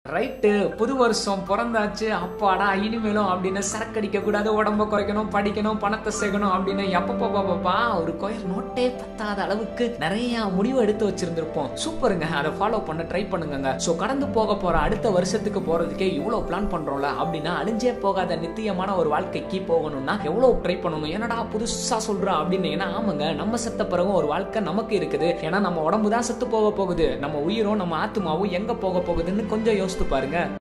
right புது வருஷம் பிறந்தாச்சு அப்பாடா இனிமேலும் அப்படின்னு சரக்கடிக்க கூடாது உடம்ப குறைக்கணும் படிக்கணும் பணத்தை சேர்க்கணும் அப்படின்னு எப்பப்பா ஒரு கோயில் நோட்டே பத்தாத அளவுக்கு நிறைய முடிவு எடுத்து வச்சிருந்திருப்போம் சூப்பருங்க அதை ஃபாலோ பண்ண ட்ரை பண்ணுங்க ஸோ கடந்து போக போற அடுத்த வருஷத்துக்கு போறதுக்கே இவ்வளவு பிளான் பண்றோம்ல அப்படின்னா அழிஞ்சே போகாத நித்தியமான ஒரு வாழ்க்கைக்கு போகணும்னா எவ்வளவு ட்ரை பண்ணணும் என்னடா புதுசா சொல்றா அப்படின்னு ஏன்னா ஆமாங்க நம்ம செத்த பிறகும் ஒரு வாழ்க்கை நமக்கு இருக்குது ஏன்னா நம்ம உடம்பு தான் செத்து போக போகுது நம்ம உயிரும் நம்ம ஆத்மாவும் எங்க போக போகுதுன்னு கொஞ்சம் யோசித்து பாருங்க